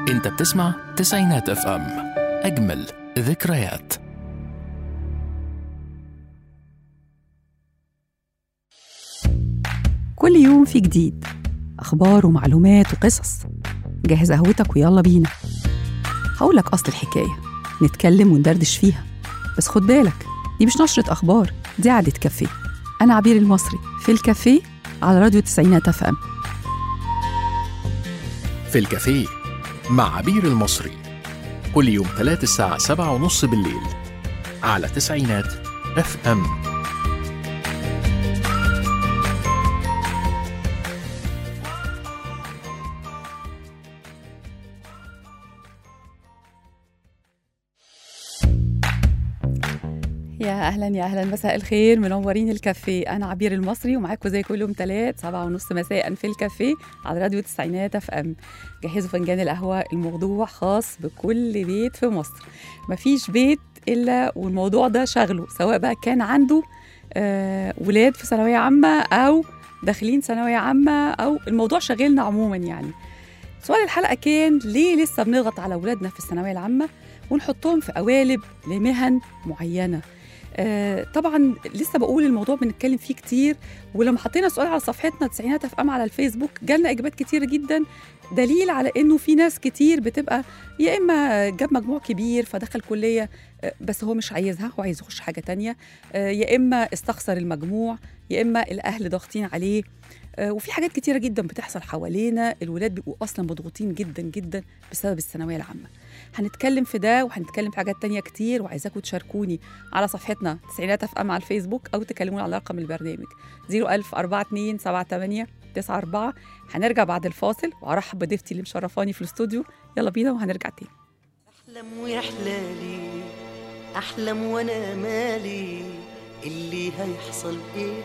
انت بتسمع تسعينات اف ام اجمل ذكريات كل يوم في جديد أخبار ومعلومات وقصص جهز قهوتك ويلا بينا هقولك أصل الحكاية نتكلم وندردش فيها بس خد بالك دي مش نشرة أخبار دي قعدة كافيه أنا عبير المصري في الكافيه على راديو تسعينات اف ام في الكافيه مع عبير المصري كل يوم ثلاث الساعة سبعة ونص بالليل على تسعينات اف ام يا اهلا يا اهلا مساء الخير منورين الكافيه انا عبير المصري ومعاكم زي كل يوم ثلاث سبعة ونص مساء في الكافيه على راديو تسعينات اف ام جهزوا فنجان القهوه الموضوع خاص بكل بيت في مصر مفيش بيت الا والموضوع ده شغله سواء بقى كان عنده آه ولاد في ثانويه عامه او داخلين ثانويه عامه او الموضوع شاغلنا عموما يعني سؤال الحلقه كان ليه لسه بنضغط على اولادنا في الثانويه العامه ونحطهم في قوالب لمهن معينه آه، طبعا لسه بقول الموضوع بنتكلم فيه كتير ولما حطينا سؤال على صفحتنا تسعينات اف ام على الفيسبوك جالنا اجابات كتيره جدا دليل على انه في ناس كتير بتبقى يا اما جاب مجموع كبير فدخل كليه آه، بس هو مش عايزها هو عايز يخش حاجه تانية آه، يا اما استخسر المجموع يا اما الاهل ضاغطين عليه آه، وفي حاجات كتيره جدا بتحصل حوالينا الولاد بيبقوا اصلا مضغوطين جدا جدا بسبب الثانويه العامه هنتكلم في ده وهنتكلم في حاجات تانية كتير وعايزاكم تشاركوني على صفحتنا تسعينات اف ام على الفيسبوك او تكلموني على رقم البرنامج 01000 42 78 94 هنرجع بعد الفاصل وارحب بضيفتي اللي مشرفاني في الاستوديو يلا بينا وهنرجع تاني احلم ويا حلالي احلم وانا مالي اللي هيحصل ايه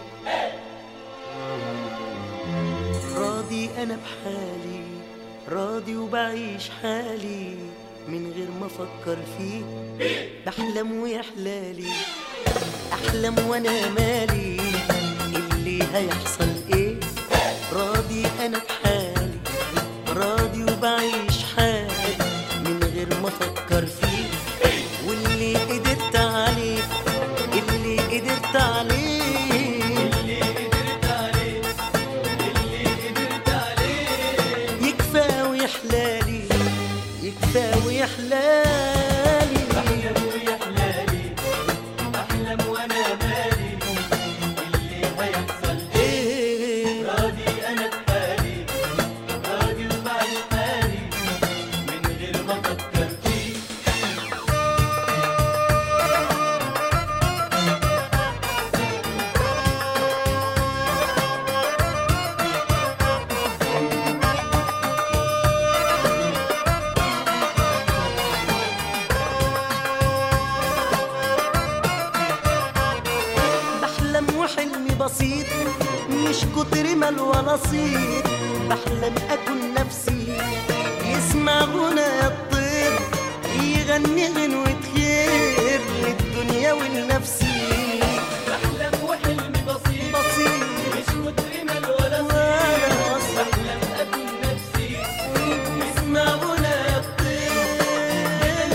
راضي انا بحالي راضي وبعيش حالي من غير ما افكر فيه بحلم ويا حلالي احلم وانا مالي اللي هيحصل ايه راضي انا بحالي راضي وبعيش حالي من غير ما افكر فيه واللي قدرت عليه اللي قدرت عليه اللي قدرت عليه اللي قدرت عليه يكفى ويحلالي يكفى ويحلالي احلم ويحلالي احلم وانا مالي اللي هيحصل ايه راضي انا بحالي راضي وبعيش حالي من غير ما افكر فيه بحلم وحلمي بسيط مش كتر مال ولا صيت بحلم اكون نفسي يسمع غنى الطير يغني غنوة خير للدنيا ولنفسي بحلم وحلمي بسيط بسيط مش كتر مال ولا صيت بحلم اكون نفسي يسمع غنى الطير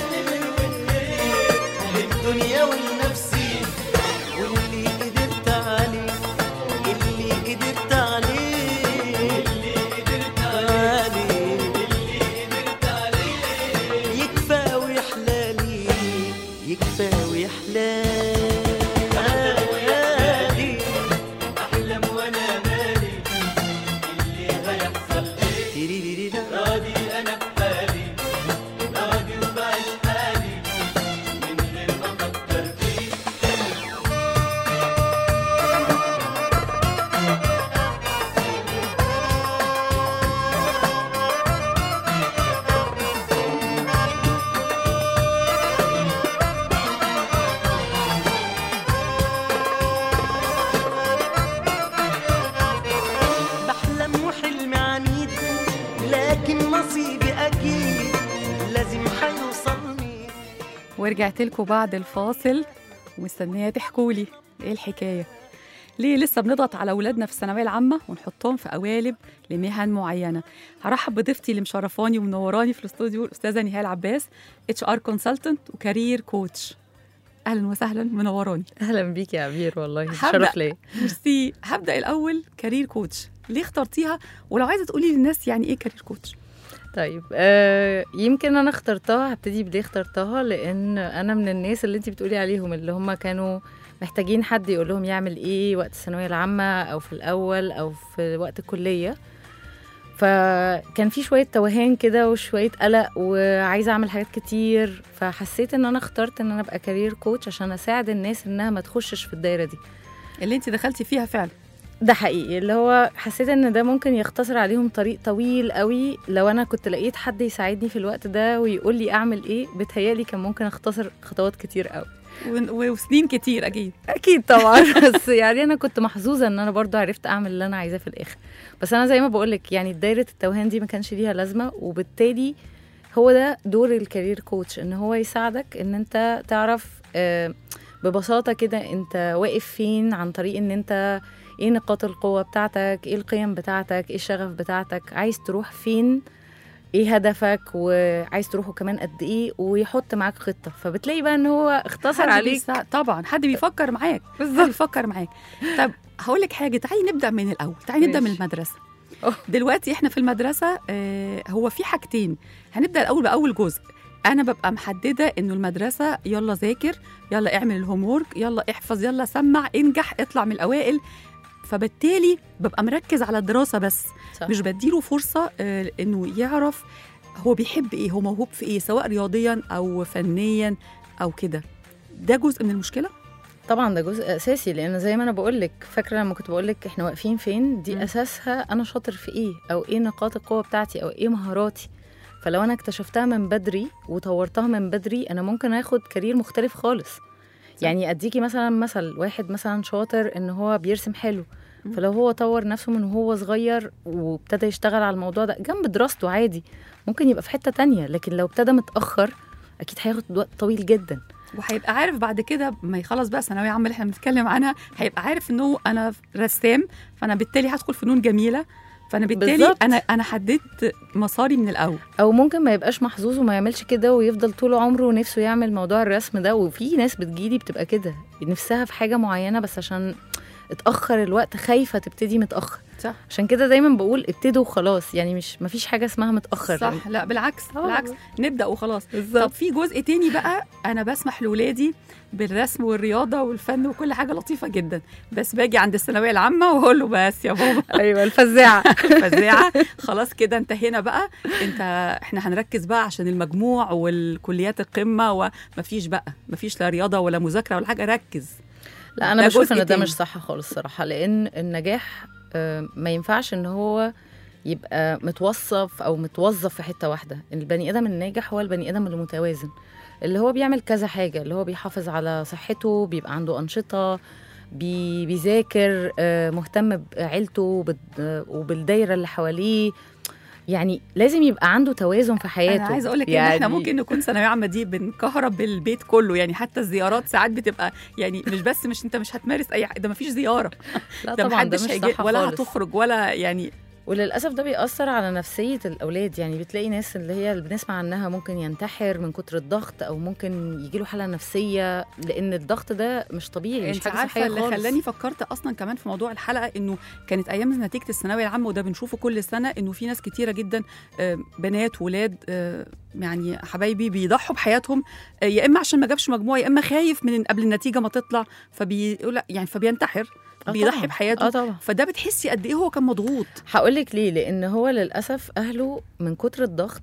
للدنيا ولنفسي واللي قدرت عليه اللي قدرت عليه اللي قدرت عليه اللي قدرت عليه يكفى ويحلالي يكفى ويحلالي احلم وانا مالي اللي هيحصل ايه راضي انا بحالي راضي وبعيش حالي من غير ما افكر فيه بحلم وحلمي عنيد لكن نصيبي اكيد لازم هيوصلني ورجعت لكم بعد الفاصل ومستنيه تحكوا لي ايه الحكايه ليه لسه بنضغط على اولادنا في الثانويه العامه ونحطهم في قوالب لمهن معينه هرحب بضيفتي اللي مشرفاني ومنوراني في الاستوديو الاستاذه نهال عباس اتش ار كونسلتنت وكارير كوتش اهلا وسهلا منوراني اهلا بيك يا عبير والله هبدأ. شرف ليا ميرسي هبدا الاول كارير كوتش ليه اخترتيها ولو عايزه تقولي للناس يعني ايه كارير كوتش طيب آه يمكن انا اخترتها هبتدي بليه اخترتها لان انا من الناس اللي انت بتقولي عليهم اللي هم كانوا محتاجين حد يقول لهم يعمل ايه وقت الثانويه العامه او في الاول او في وقت الكليه فكان في شويه توهان كده وشويه قلق وعايزه اعمل حاجات كتير فحسيت ان انا اخترت ان انا ابقى كارير كوتش عشان اساعد الناس انها ما تخشش في الدايره دي اللي انت دخلتي فيها فعلا ده حقيقي اللي هو حسيت ان ده ممكن يختصر عليهم طريق طويل قوي لو انا كنت لقيت حد يساعدني في الوقت ده ويقول لي اعمل ايه بتهيالي كان ممكن اختصر خطوات كتير قوي و- وسنين كتير اكيد اكيد طبعا بس يعني انا كنت محظوظه ان انا برضو عرفت اعمل اللي انا عايزاه في الاخر بس انا زي ما بقولك يعني دايره التوهان دي ما كانش ليها لازمه وبالتالي هو ده دور الكارير كوتش ان هو يساعدك ان انت تعرف آه، ببساطه كده انت واقف فين عن طريق ان انت ايه نقاط القوه بتاعتك ايه القيم بتاعتك ايه الشغف بتاعتك عايز تروح فين ايه هدفك وعايز تروحه كمان قد ايه ويحط معاك خطه فبتلاقي بقى ان هو اختصر حد عليك بيساعد- طبعا حد بيفكر معاك حد بالظبط بيفكر معاك طب هقول لك حاجه تعالي نبدا من الاول تعالي نبدا من ماشي. المدرسه أوه. دلوقتي احنا في المدرسه آه هو في حاجتين هنبدا الاول باول جزء انا ببقى محدده انه المدرسه يلا ذاكر يلا اعمل الهوم يلا احفظ يلا سمع انجح اطلع من الاوائل فبالتالي ببقى مركز على الدراسه بس صح. مش بديله فرصه آه انه يعرف هو بيحب ايه هو موهوب في ايه سواء رياضيا او فنيا او كده ده جزء من المشكله طبعا ده جزء اساسي لان زي ما انا بقول لك فاكره لما كنت بقول لك احنا واقفين فين دي مم. اساسها انا شاطر في ايه او ايه نقاط القوه بتاعتي او ايه مهاراتي فلو انا اكتشفتها من بدري وطورتها من بدري انا ممكن اخد كارير مختلف خالص يعني اديكي مثلا مثل واحد مثلا شاطر ان هو بيرسم حلو مم. فلو هو طور نفسه من وهو صغير وابتدى يشتغل على الموضوع ده جنب دراسته عادي ممكن يبقى في حته تانية لكن لو ابتدى متاخر اكيد هياخد وقت طويل جدا وهيبقى عارف بعد كده ما يخلص بقى ثانويه عامه اللي احنا بنتكلم عنها هيبقى عارف انه انا رسام فانا بالتالي هدخل فنون جميله فانا بالتالي بالظبط. انا انا حددت مساري من الاول او ممكن ما يبقاش محظوظ وما يعملش كده ويفضل طول عمره نفسه يعمل موضوع الرسم ده وفي ناس بتجيلي بتبقى كده نفسها في حاجه معينه بس عشان اتاخر الوقت خايفه تبتدي متاخر صح عشان كده دايما بقول ابتدوا وخلاص يعني مش مفيش حاجه اسمها متاخر صح لا بالعكس آه. بالعكس نبدا وخلاص طب بالظبط في جزء تاني بقى انا بسمح لاولادي بالرسم والرياضه والفن وكل حاجه لطيفه جدا بس باجي عند الثانويه العامه واقول له بس يا بابا ايوه الفزاعه فزاعه خلاص كده انتهينا بقى انت احنا هنركز بقى عشان المجموع والكليات القمه ومفيش بقى مفيش لا رياضه ولا مذاكره ولا حاجه ركز لا ده انا بشوف جزء ان ده تاني. مش صح خالص صراحه لان النجاح آه، ما ينفعش ان هو يبقى متوصف او متوظف في حته واحده البني ادم الناجح هو البني ادم المتوازن اللي هو بيعمل كذا حاجه اللي هو بيحافظ على صحته بيبقى عنده انشطه بي بيذاكر آه، مهتم بعيلته وبال- آه، وبالدايره اللي حواليه يعني لازم يبقى عنده توازن في حياته انا عايزه اقول لك ان احنا ممكن نكون ثانويه عامه دي بنكهرب بالبيت كله يعني حتى الزيارات ساعات بتبقى يعني مش بس مش انت مش هتمارس اي حاجه ده مفيش زياره لا ده طبعا ده محدش مش هيجي صح ولا خالص. هتخرج ولا يعني وللاسف ده بيأثر على نفسيه الاولاد يعني بتلاقي ناس اللي هي اللي بنسمع عنها ممكن ينتحر من كتر الضغط او ممكن يجيله حاله نفسيه لان الضغط ده مش طبيعي مش انت حاجه عارفه صحيه اللي خالص خلاني فكرت اصلا كمان في موضوع الحلقه انه كانت ايام نتيجه الثانويه العامه وده بنشوفه كل سنه انه في ناس كتيره جدا آه، بنات ولاد آه، يعني حبايبي بيضحوا بحياتهم آه، يا اما عشان ما جابش مجموع يا اما خايف من قبل النتيجه ما تطلع فبيقول لا يعني فبينتحر آه بيضحي طبعاً. بحياته اه طبعا فده بتحسي قد ايه هو كان مضغوط هقول لك ليه لان هو للاسف اهله من كتر الضغط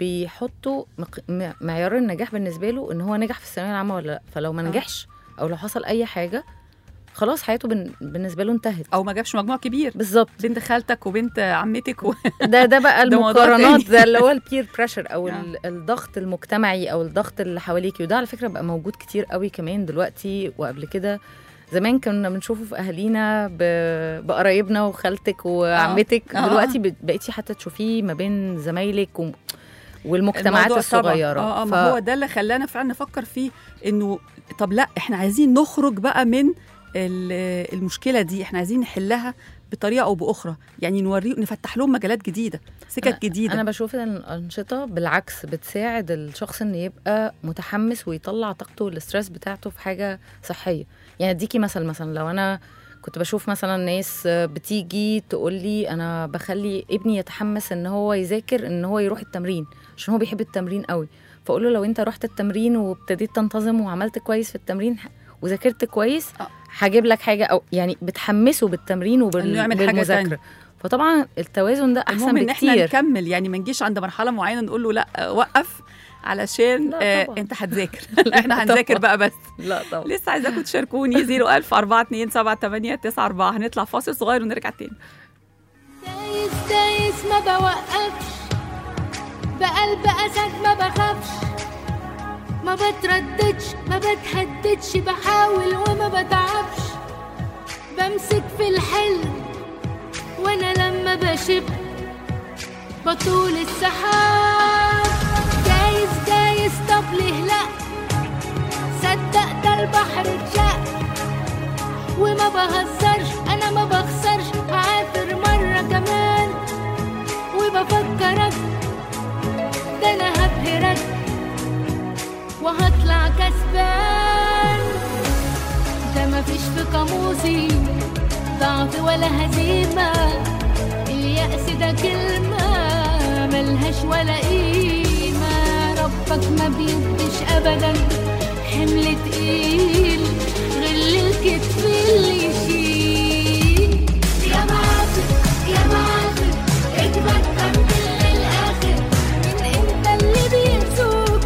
بيحطوا مق- م- معيار النجاح بالنسبه له ان هو نجح في الثانويه العامه ولا لا فلو ما آه. نجحش او لو حصل اي حاجه خلاص حياته بن- بالنسبه له انتهت او ما جابش مجموع كبير بالظبط بنت خالتك وبنت عمتك و... ده ده بقى ده موضوع المقارنات تاني. ده اللي هو البير بريشر او آه. ال- الضغط المجتمعي او الضغط اللي حواليكي وده على فكره بقى موجود كتير قوي كمان دلوقتي وقبل كده زمان كنا بنشوفه في اهالينا ب- بقرايبنا وخالتك وعمتك آه. دلوقتي بت- بقيتي حتى تشوفيه ما بين زمايلك و... والمجتمعات الموضوع طبعاً. الصغيره اه, آه ف- ما هو ده اللي خلانا فعلا نفكر فيه انه طب لا احنا عايزين نخرج بقى من ال- المشكله دي احنا عايزين نحلها بطريقه او باخرى يعني نوري نفتح لهم مجالات جديده سكك جديده انا بشوف ان الانشطه بالعكس بتساعد الشخص ان يبقى متحمس ويطلع طاقته والاسترس بتاعته في حاجه صحيه يعني اديكي مثل مثلا لو انا كنت بشوف مثلا ناس بتيجي تقول لي انا بخلي ابني يتحمس ان هو يذاكر ان هو يروح التمرين عشان هو بيحب التمرين قوي فاقول له لو انت رحت التمرين وابتديت تنتظم وعملت كويس في التمرين وذاكرت كويس آه. هجيب لك حاجه او يعني بتحمسه بالتمرين إنه يعمل حاجة وبالمذاكره تانية. فطبعا التوازن ده احسن المهم ان احنا بكتير نكمل يعني ما نجيش عند مرحله معينه نقول له لا وقف علشان لا آه طبعاً. انت هتذاكر احنا هنذاكر بقى بس لا طبعا لسه عايزاكم تشاركوني 01000 427 هنطلع فاصل صغير ونرجع تاني دايس دايس ما بوقفش بقلب أسد ما بخافش ما بترددش ما بتهددش بحاول وما بتعبش بمسك في الحلم وانا لما بشب بطول السحاب جايز جايز طب ليه لا صدق ده البحر اتشق وما بهزرش انا ما بخسرش هعافر مرة كمان وبفكرك ده انا هبهرك وهطلع كسبان ده مفيش في قاموسي ضعف ولا هزيمة اليأس ده كلمة ملهاش ولا قيمة ربك ما بيديش أبدا حمل تقيل غل الكتف اللي يشيل يا معافر يا معافر اجمد كمل للآخر من انت اللي بينسوك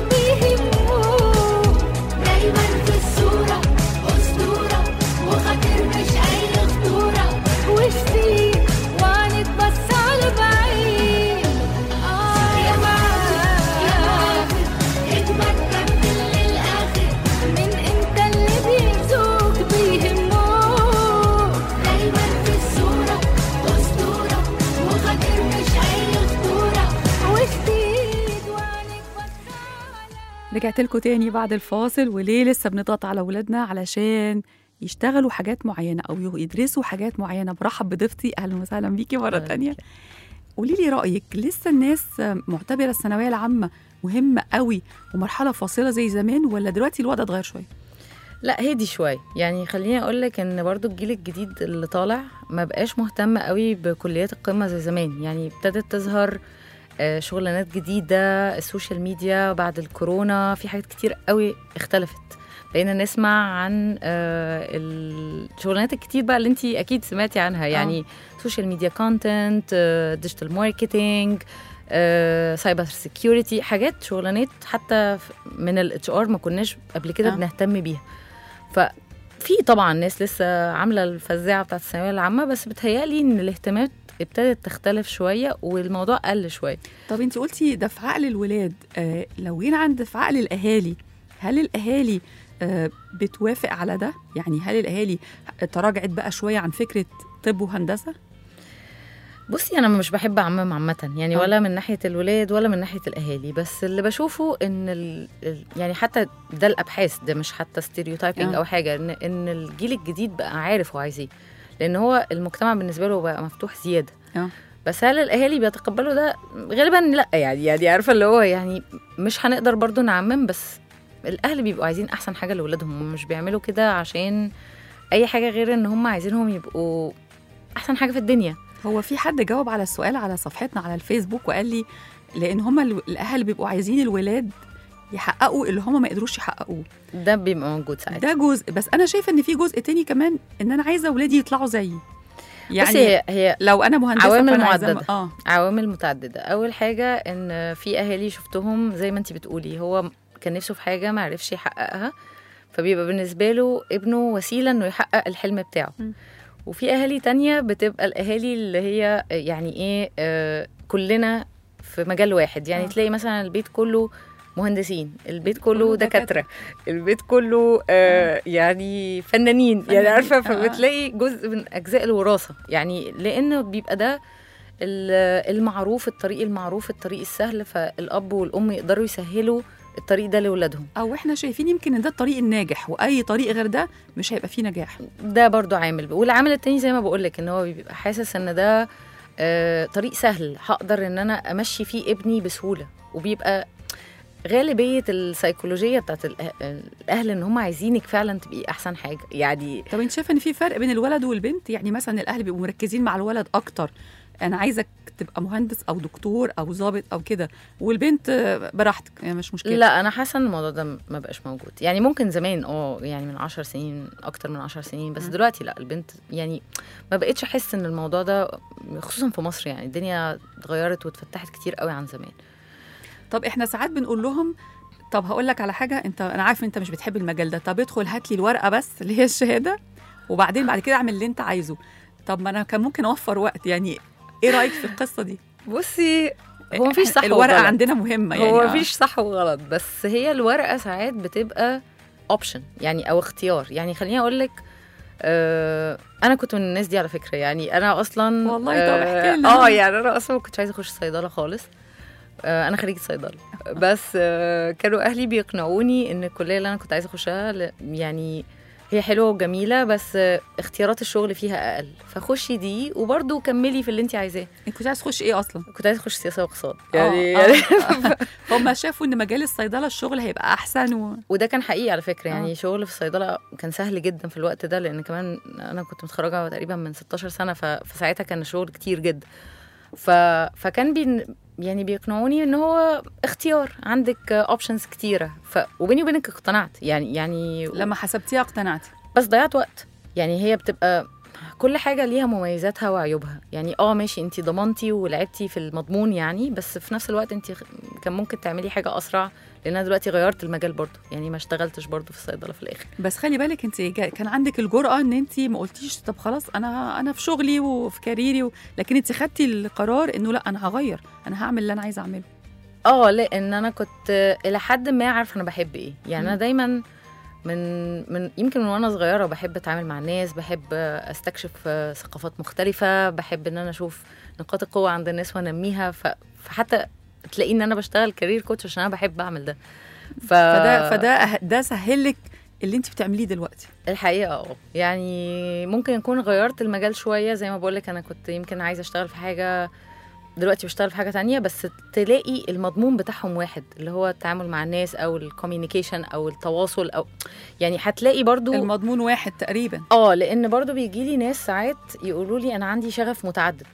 بيهموك دايما في الصورة أسطورة وخاطر مش أي خطورة وشتيك وعنك بس على بعيد آه يا معافر يا معافر اجمد كمل للآخر من انت اللي بينسوك بيهموك دايما في الصورة أسطورة وخاطر مش أي خطورة وشتيك وعنك بس على رجعت لكم تاني بعد الفاصل وليه لسه بنضغط على اولادنا علشان يشتغلوا حاجات معينه او يدرسوا حاجات معينه برحب بضيفتي اهلا وسهلا بيكي مره أهلاً تانية قولي لي رايك لسه الناس معتبره الثانويه العامه مهمه قوي ومرحله فاصله زي زمان ولا دلوقتي الوضع اتغير شويه لا هدي شويه يعني خليني اقول لك ان برضو الجيل الجديد اللي طالع ما بقاش مهتم قوي بكليات القمه زي زمان يعني ابتدت تظهر آه، شغلانات جديده السوشيال ميديا بعد الكورونا في حاجات كتير قوي اختلفت بقينا نسمع عن آه، الشغلانات الكتير بقى اللي انت اكيد سمعتي عنها يعني سوشيال ميديا كونتنت ديجيتال ماركتينج سايبر سيكيورتي حاجات شغلانات حتى ف- من الاتش ار ما كناش قبل كده آه. بنهتم بيها ففي طبعا ناس لسه عامله الفزاعه بتاعت الثانويه العامه بس بتهيألي ان الاهتمامات ابتدت تختلف شويه والموضوع قل شويه طب انت قلتي ده في عقل الولاد آه لو جينا عند في عقل الاهالي هل الاهالي آه بتوافق على ده يعني هل الاهالي تراجعت بقى شويه عن فكره طب وهندسه بصي انا مش بحب اعمم عامه يعني آه. ولا من ناحيه الولاد ولا من ناحيه الاهالي بس اللي بشوفه ان ال... ال- يعني حتى ده الابحاث ده مش حتى ستيريوتايبنج آه. او حاجه ان ان الجيل الجديد بقى عارف هو عايز ايه لان هو المجتمع بالنسبه له بقى مفتوح زياده آه. بس هل الاهالي بيتقبلوا ده غالبا لا يعني يعني عارفه اللي هو يعني مش هنقدر برضو نعمم بس الاهل بيبقوا عايزين احسن حاجه لاولادهم هم مش بيعملوا كده عشان اي حاجه غير ان هم عايزينهم يبقوا احسن حاجه في الدنيا هو في حد جاوب على السؤال على صفحتنا على الفيسبوك وقال لي لان هما ال- الاهل بيبقوا عايزين الولاد يحققوا اللي هما ما قدروش يحققوه ده بيبقى موجود ساعتها ده جزء بس انا شايفه ان في جزء تاني كمان ان انا عايزه اولادي يطلعوا زيي يعني بس هي, هي لو انا مهندسه عوامل فأنا عايزة- معددة. اه عوامل متعدده اول حاجه ان في اهالي شفتهم زي ما انت بتقولي هو كان نفسه في حاجه ما عرفش يحققها فبيبقى بالنسبه له ابنه وسيله انه يحقق الحلم بتاعه م. وفي اهالي تانية بتبقى الاهالي اللي هي يعني ايه آه كلنا في مجال واحد يعني آه. تلاقي مثلا البيت كله مهندسين البيت كله كله دكاترة. دكاتره البيت كله آه يعني فنانين يعني فنانين. عارفه آه. فبتلاقي جزء من اجزاء الوراثه يعني لانه بيبقى ده ال- المعروف الطريق المعروف الطريق السهل فالاب والام يقدروا يسهلوا الطريق ده لاولادهم او احنا شايفين يمكن ان ده الطريق الناجح واي طريق غير ده مش هيبقى فيه نجاح ده برضو عامل والعامل التاني زي ما بقول لك ان هو بيبقى حاسس ان ده آه، طريق سهل هقدر ان انا امشي فيه ابني بسهوله وبيبقى غالبيه السيكولوجيه بتاعت الأه- الاهل ان هم عايزينك فعلا تبقي احسن حاجه يعني طب انت شايفه ان في فرق بين الولد والبنت يعني مثلا الاهل بيبقوا مركزين مع الولد اكتر انا عايزك تبقى مهندس او دكتور او ضابط او كده والبنت آه، براحتك يعني مش مشكله لا انا حاسه ان الموضوع ده ما بقاش موجود يعني ممكن زمان اه يعني من عشر سنين اكتر من عشر سنين بس مم. دلوقتي لا البنت يعني ما بقتش احس ان الموضوع ده خصوصا في مصر يعني الدنيا اتغيرت واتفتحت كتير قوي عن زمان طب احنا ساعات بنقول لهم طب هقول لك على حاجه انت انا عارف انت مش بتحب المجال ده طب ادخل هات لي الورقه بس اللي هي الشهاده وبعدين بعد كده اعمل اللي انت عايزه طب ما انا كان ممكن اوفر وقت يعني ايه رايك في القصه دي بصي هو مفيش صح الورقه وغلط. عندنا مهمه يعني هو آه. مفيش صح وغلط بس هي الورقه ساعات بتبقى اوبشن يعني او اختيار يعني خليني اقول لك آه انا كنت من الناس دي على فكره يعني انا اصلا والله طب احكي آه, لنا. اه يعني انا اصلا ما كنتش عايزه اخش صيدله خالص آه انا خريجه صيدله بس آه كانوا اهلي بيقنعوني ان الكليه اللي انا كنت عايزه اخشها ل- يعني هي حلوه وجميله بس آه اختيارات الشغل فيها اقل فخشي دي وبرضه كملي في اللي انت عايزاه انت كنت عايز تخش ايه اصلا كنت عايزه اخش سياسه واقتصاد يعني, يعني, يعني هم شافوا ان مجال الصيدله الشغل هيبقى احسن و... وده كان حقيقي على فكره يعني آه. شغل في الصيدله كان سهل جدا في الوقت ده لان كمان انا كنت متخرجه تقريبا من 16 سنه ف... فساعتها كان الشغل كتير جدا ف... فكان بي... يعني بيقنعوني ان هو اختيار عندك اوبشنز كتيره ف... وبيني وبينك اقتنعت يعني يعني لما حسبتيها اقتنعتي بس ضيعت وقت يعني هي بتبقى كل حاجة ليها مميزاتها وعيوبها يعني اه ماشي انت ضمنتي ولعبتي في المضمون يعني بس في نفس الوقت انت كان ممكن تعملي حاجة أسرع لأن أنا دلوقتي غيرت المجال برضو يعني ما اشتغلتش برضو في الصيدلة في الآخر بس خلي بالك انت جا- كان عندك الجرأة ان انت ما قلتيش طب خلاص انا انا في شغلي وفي كاريري و... لكن انت خدتي القرار انه لا انا هغير انا هعمل اللي انا عايزه اعمله اه لان انا كنت الى حد ما عارفه انا بحب ايه يعني انا مم. دايما من من يمكن من وانا صغيره بحب اتعامل مع الناس بحب استكشف آه، ثقافات مختلفه بحب ان انا اشوف نقاط القوه عند الناس وانميها ف- فحتى تلاقي ان انا بشتغل كارير كوتش عشان انا بحب اعمل ده ف... فده فده أه- ده سهل لك اللي انت بتعمليه دلوقتي الحقيقه اه يعني ممكن اكون غيرت المجال شويه زي ما بقول لك انا كنت يمكن عايزه اشتغل في حاجه دلوقتي بشتغل في حاجه تانية بس تلاقي المضمون بتاعهم واحد اللي هو التعامل مع الناس او الكوميونيكيشن او التواصل او يعني هتلاقي برضو المضمون واحد تقريبا اه لان برضو بيجي لي ناس ساعات يقولوا لي انا عندي شغف متعدد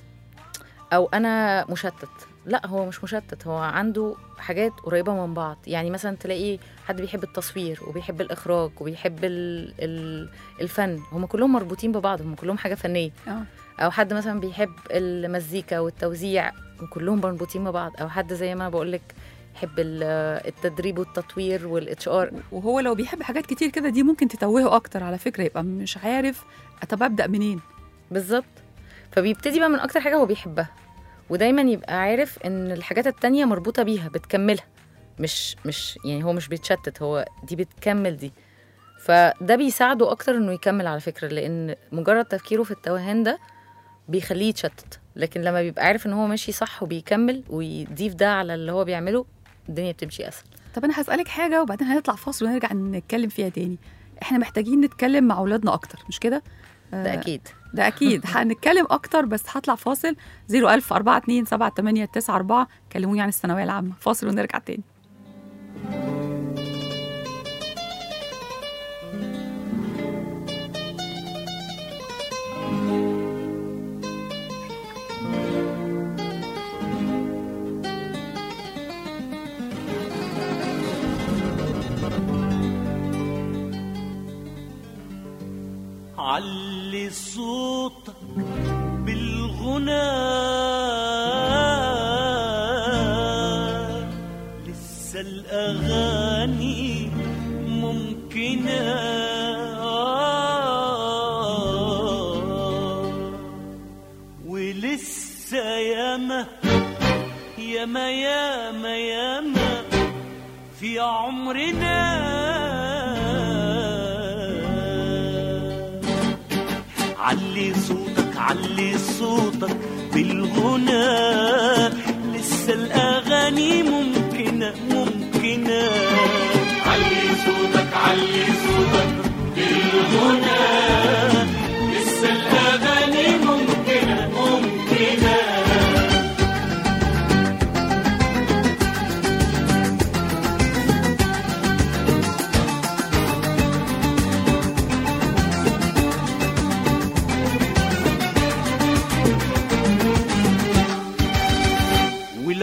او انا مشتت لا هو مش مشتت هو عنده حاجات قريبه من بعض يعني مثلا تلاقي حد بيحب التصوير وبيحب الاخراج وبيحب ال ال الفن هم كلهم مربوطين ببعض هم كلهم حاجه فنيه اه او حد مثلا بيحب المزيكا والتوزيع وكلهم مربوطين ببعض او حد زي ما بقول لك يحب ال- التدريب والتطوير والاتش ار وهو لو بيحب حاجات كتير كده دي ممكن تتوهه اكتر على فكره يبقى مش عارف طب ابدا منين بالظبط فبيبتدي بقى من اكتر حاجه هو بيحبها ودايما يبقى عارف ان الحاجات التانية مربوطه بيها بتكملها مش مش يعني هو مش بيتشتت هو دي بتكمل دي فده بيساعده اكتر انه يكمل على فكره لان مجرد تفكيره في التوهان ده بيخليه يتشتت لكن لما بيبقى عارف ان هو ماشي صح وبيكمل ويضيف ده على اللي هو بيعمله الدنيا بتمشي اسهل طب انا هسالك حاجه وبعدين هنطلع فاصل ونرجع نتكلم فيها تاني احنا محتاجين نتكلم مع اولادنا اكتر مش كده ده اكيد ده اكيد هنتكلم اكتر بس هطلع فاصل 01000 42 78 94 كلموني عن الثانويه العامه فاصل ونرجع تاني علي صوتك بالغنى لسه الأغاني ممكنة ولسه ياما ياما ياما ياما في عمرنا علي صوتك علي صوتك بالغنى لسه الأغاني ممكنة ممكنة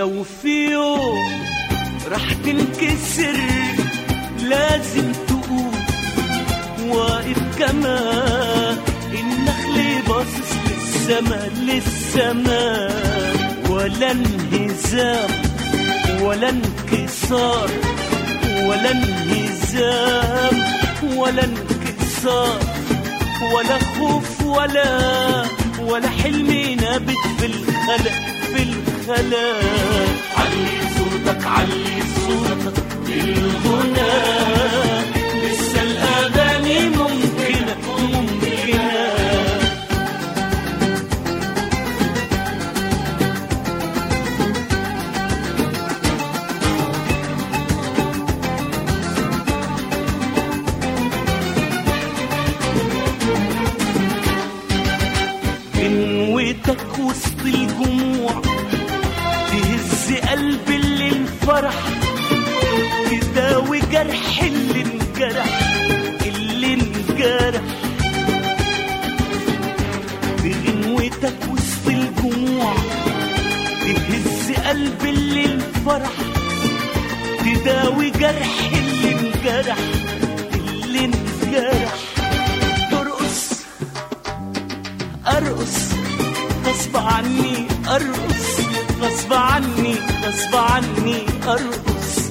ولو في يوم راح تنكسر لازم تقوم واقف كما النخل باصص للسما للسما ولا انهزام ولا انكسار ولا انهزام ولا انكسار ولا خوف ولا ولا حلم نابت في الخلا في الخلا علي صوتك علي صوتك بالغنى لسه الاغاني ممكنه ممكنه قنوتك وسط الجموع تهز قلب اللي انفرح تداوي جرح اللي انجرح اللي انجرح بغنوتك وسط الجموع تهز قلب اللي انفرح تداوي جرح اللي انجرح اللي انجرح ترقص ارقص غصب عني ارقص غصب عني غصب عني ارقص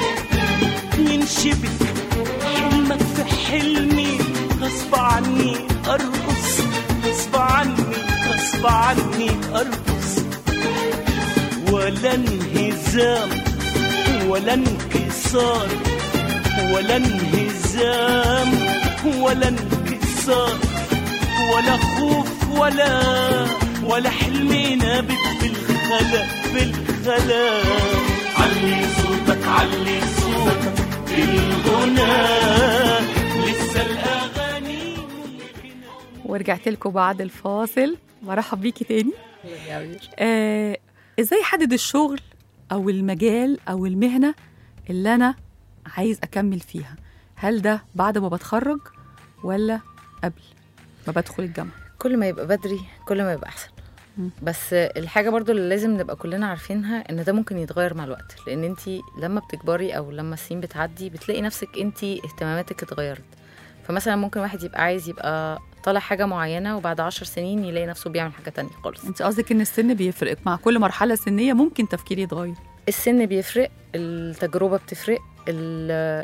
ينشبك حلمك في حلمي غصب عني ارقص غصب عني غصب عني ارقص ولا انهزام ولا انكسار ولا انهزام ولا انكسار ولا خوف ولا ولا حلم نابت في الخلا في الخلا علي صوتك علي صوتك بالغنى لسه الاغاني ممكنه ورجعت لكم بعد الفاصل برحب بيكي تاني آه ازاي احدد الشغل او المجال او المهنه اللي انا عايز اكمل فيها هل ده بعد ما بتخرج ولا قبل ما بدخل الجامعه كل ما يبقى بدري كل ما يبقى احسن مم. بس الحاجه برضو اللي لازم نبقى كلنا عارفينها ان ده ممكن يتغير مع الوقت لان انت لما بتكبري او لما السنين بتعدي بتلاقي نفسك انت اهتماماتك اتغيرت فمثلا ممكن واحد يبقى عايز يبقى طالع حاجه معينه وبعد عشر سنين يلاقي نفسه بيعمل حاجه تانية خالص انت قصدك ان السن بيفرق مع كل مرحله سنيه ممكن تفكيري يتغير السن بيفرق التجربه بتفرق ال-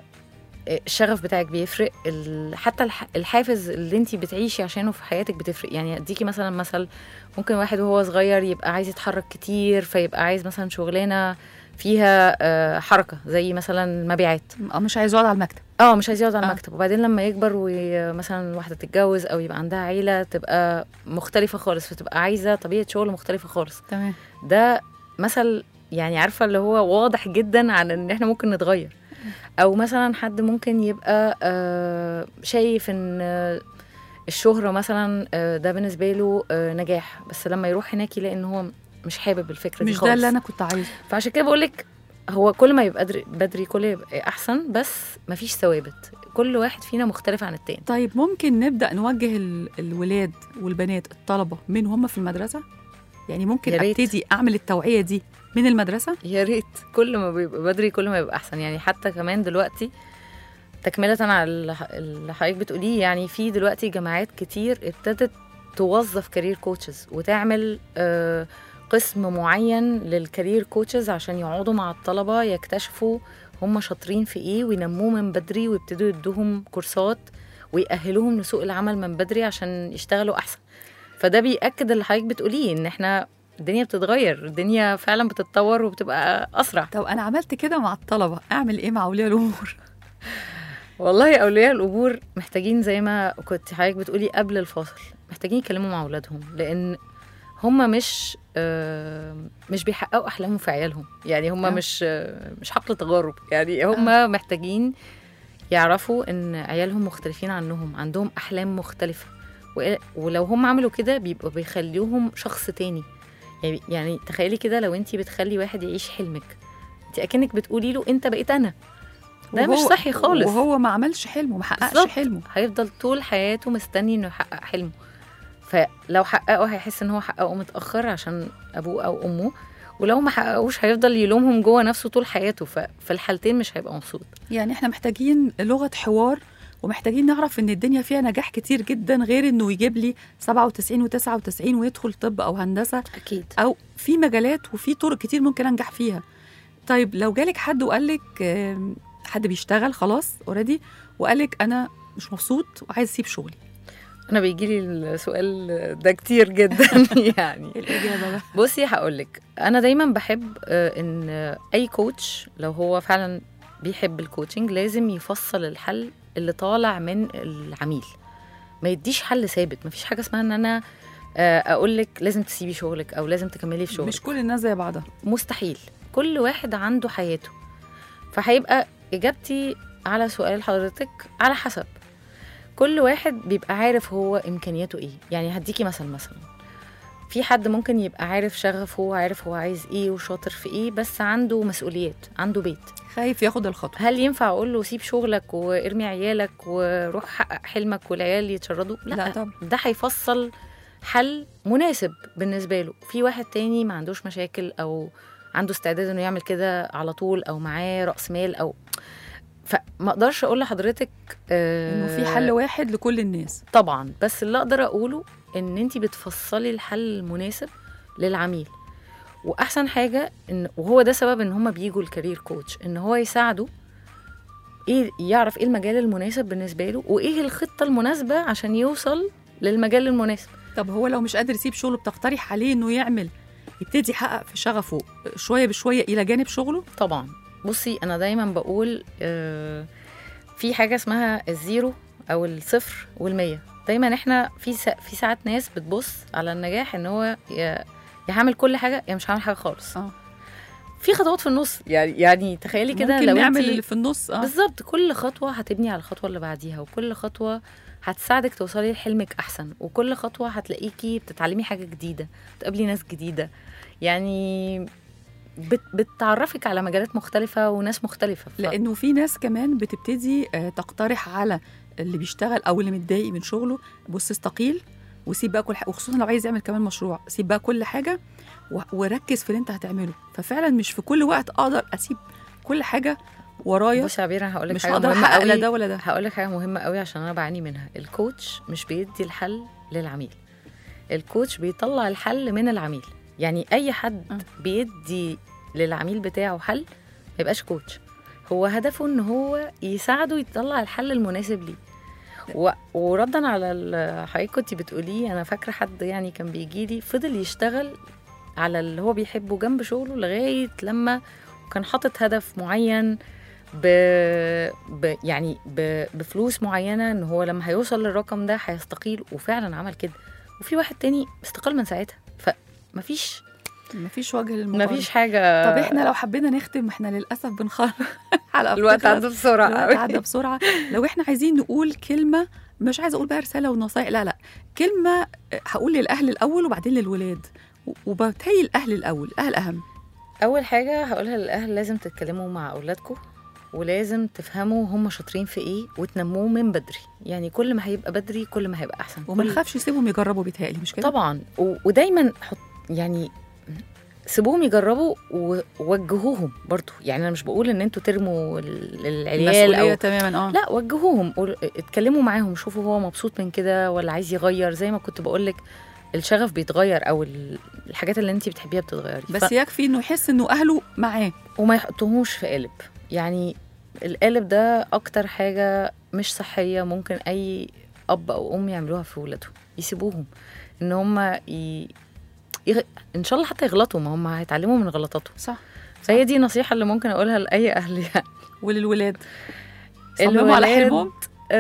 الشغف بتاعك بيفرق ال- حتى الح- الحافز اللي انت بتعيشي عشانه في حياتك بتفرق يعني اديكي مثلا مثل ممكن واحد وهو صغير يبقى عايز يتحرك كتير فيبقى عايز مثلا شغلانه فيها آه، حركه زي مثلا المبيعات اه مش عايز اقعد على المكتب اه مش عايز يقعد على آه. المكتب وبعدين لما يكبر ومثلا واحده تتجوز او يبقى عندها عيله تبقى مختلفه خالص فتبقى عايزه طبيعه شغل مختلفه خالص تمام ده مثل يعني عارفه اللي هو واضح جدا عن ان احنا ممكن نتغير او مثلا حد ممكن يبقى آه، شايف ان آه، الشهرة مثلا آه، ده بالنسبة له آه، نجاح بس لما يروح هناك يلاقي ان هو مش حابب الفكرة دي مش خالص ده اللي انا كنت عايزه فعشان كده بقول لك هو كل ما يبقى بدري, بدري كل ما يبقى احسن بس مفيش ثوابت كل واحد فينا مختلف عن التاني طيب ممكن نبدا نوجه ال- الولاد والبنات الطلبه من هم في المدرسه يعني ممكن يا ريت. ابتدي اعمل التوعيه دي من المدرسه يا ريت كل ما بيبقى بدري كل ما يبقى احسن يعني حتى كمان دلوقتي تكملة على اللي ح- اللي حضرتك بتقوليه يعني في دلوقتي جامعات كتير ابتدت توظف كارير كوتشز وتعمل آه، قسم معين للكارير كوتشز عشان يقعدوا مع الطلبة يكتشفوا هم شاطرين في ايه وينموه من بدري ويبتدوا يدوهم كورسات ويأهلوهم لسوق العمل من بدري عشان يشتغلوا احسن فده بيأكد اللي حضرتك بتقوليه ان احنا الدنيا بتتغير الدنيا فعلا بتتطور وبتبقى اسرع طب انا عملت كده مع الطلبه اعمل ايه مع اولياء الامور والله اولياء الامور محتاجين زي ما كنت حضرتك بتقولي قبل الفاصل محتاجين يتكلموا مع اولادهم لان هم مش آه، مش بيحققوا احلامهم في عيالهم يعني هم آه. مش آه، مش حقل تجارب يعني هم محتاجين يعرفوا ان عيالهم مختلفين عنهم عندهم احلام مختلفه و- ولو هم عملوا كده بيبقوا بيخليوهم شخص تاني يعني يعني تخيلي كده لو انت بتخلي واحد يعيش حلمك انت اكنك بتقولي له انت بقيت انا ده مش وهو- صحي خالص وهو ما عملش حلمه ما حققش بالظبط. حلمه هيفضل طول حياته مستني انه يحقق حلمه فلو حققه هيحس ان هو حققه متاخر عشان ابوه او امه ولو ما حققوش هيفضل يلومهم جوه نفسه طول حياته ففي الحالتين مش هيبقى مبسوط يعني احنا محتاجين لغه حوار ومحتاجين نعرف ان الدنيا فيها نجاح كتير جدا غير انه يجيب لي 97 و99 ويدخل طب او هندسه اكيد او في مجالات وفي طرق كتير ممكن انجح فيها طيب لو جالك حد وقال لك آم، حد بيشتغل خلاص اوريدي وقال لك انا مش مبسوط وعايز اسيب شغلي انا بيجي لي السؤال ده كتير جدا يعني ايه الاجابه بقى بصي هقول لك انا دايما بحب آه، ان آه، اي كوتش لو هو فعلا بيحب الكوتشنج لازم يفصل الحل اللي طالع من العميل ما يديش حل ثابت ما فيش حاجه اسمها ان انا اقول لك لازم تسيبي شغلك او لازم تكملي في شغلك مش كل الناس زي بعضها مستحيل كل واحد عنده حياته فهيبقى اجابتي على سؤال حضرتك على حسب كل واحد بيبقى عارف هو امكانياته ايه يعني هديكي مثل مثلا في حد ممكن يبقى عارف شغفه وعارف هو عايز ايه وشاطر في ايه بس عنده مسؤوليات عنده بيت خايف ياخد الخطوه هل ينفع اقول له سيب شغلك وارمي عيالك وروح حقق حلمك والعيال يتشردوا لا, لا طبعا ده هيفصل حل مناسب بالنسبه له في واحد تاني ما عندوش مشاكل او عنده استعداد انه يعمل كده على طول او معاه راس مال او فما اقدرش اقول لحضرتك آه انه في حل واحد لكل الناس طبعا بس اللي اقدر اقوله ان انت بتفصلي الحل المناسب للعميل واحسن حاجه ان وهو ده سبب ان هم بيجوا الكارير كوتش ان هو يساعده ايه يعرف ايه المجال المناسب بالنسبه له وايه الخطه المناسبه عشان يوصل للمجال المناسب طب هو لو مش قادر يسيب شغله بتقترح عليه انه يعمل يبتدي يحقق في شغفه شويه بشويه الى جانب شغله طبعا بصي انا دايما بقول آه في حاجه اسمها الزيرو او الصفر والمية دايما احنا في سا في ساعات ناس بتبص على النجاح ان هو يا يا هعمل كل حاجه يا مش هعمل حاجه خالص اه في خطوات في النص يعني يعني تخيلي كده ممكن لو نعمل انتي- اللي في النص اه بالظبط كل خطوه هتبني على الخطوه اللي بعديها وكل خطوه هتساعدك توصلي لحلمك احسن وكل خطوه هتلاقيكي بتتعلمي حاجه جديده بتقابلي ناس جديده يعني بت بتعرفك على مجالات مختلفه وناس مختلفه ف... لانه في ناس كمان بتبتدي آه، تقترح على اللي بيشتغل او اللي متضايق من شغله بص استقيل وسيب بقى كل حاجه وخصوصا لو عايز يعمل كمان مشروع سيب بقى كل حاجه و- وركز في اللي انت هتعمله ففعلا مش في كل وقت اقدر اسيب كل حاجه ورايا بصي يا عبير انا هقول لك مش حاجه هقدر مهمه احقق لا قوي ده ولا ده هقول لك حاجه مهمه قوي عشان انا بعاني منها الكوتش مش بيدي الحل للعميل الكوتش بيطلع الحل من العميل يعني اي حد آه. بيدي للعميل بتاعه حل ما يبقاش كوتش هو هدفه ان هو يساعده يطلع الحل المناسب ليه و... وردا على ال- حضرتك كنت بتقوليه انا فاكره حد يعني كان بيجي لي فضل يشتغل على اللي هو بيحبه جنب شغله لغايه لما كان حاطط هدف معين ب... ب... يعني ب... بفلوس معينه ان هو لما هيوصل للرقم ده هيستقيل وفعلا عمل كده وفي واحد تاني استقال من ساعتها فمفيش مفيش وجه للمقارنه مفيش حاجه طب احنا لو حبينا نختم احنا للاسف بنخرج حلقه الوقت بتخلص. عدى بسرعه الوقت قوي. عدى بسرعه لو احنا عايزين نقول كلمه مش عايزه اقول بقى رساله ونصايح لا لا كلمه هقول للاهل الاول وبعدين للولاد و- وبتهيأ الاهل الاول الاهل اهم اول حاجه هقولها للاهل لازم تتكلموا مع اولادكم ولازم تفهموا هم شاطرين في ايه وتنموه من بدري يعني كل ما هيبقى بدري كل ما هيبقى احسن وما كل- نخافش نسيبهم يجربوا بيتهيألي مش كده طبعا و... ودايما حط يعني سيبوهم يجربوا ووجهوهم برضو يعني انا مش بقول ان انتوا ترموا ال- العيال مسؤوليه او تماما اه لا وجهوهم قول- اتكلموا معاهم شوفوا هو مبسوط من كده ولا عايز يغير زي ما كنت بقول لك الشغف بيتغير او ال- الحاجات اللي انت بتحبيها بتتغيري بس يكفي انه يحس انه اهله معاه وما يحطوهوش في قالب يعني القالب ده اكتر حاجه مش صحيه ممكن اي اب او ام يعملوها في ولادهم يسيبوهم ان هم ي... يغ... ان شاء الله حتى يغلطوا ما هم هيتعلموا من غلطاتهم صح فهي دي نصيحه اللي ممكن اقولها لاي اهل يعني وللولاد صمموا على الولاد- حلمهم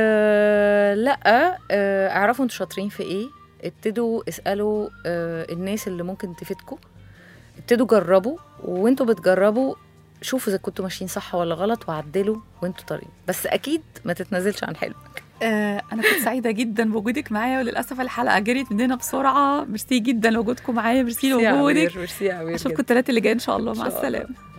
أه لا أه اعرفوا انتوا شاطرين في ايه ابتدوا اسالوا أه الناس اللي ممكن تفيدكم ابتدوا جربوا وانتوا بتجربوا شوفوا اذا كنتوا ماشيين صح ولا غلط وعدلوا وانتوا طريق بس اكيد ما تتنازلش عن حلمك آه انا كنت سعيده جدا بوجودك معايا وللاسف الحلقه جريت مننا بسرعه ميرسي جدا لوجودكم معايا ميرسي ميرسي يا لوجودك عبير، ميرسي يا عبير اشوفكم جدا. الثلاث اللي جايين ان شاء الله إن مع شاء الله. السلامه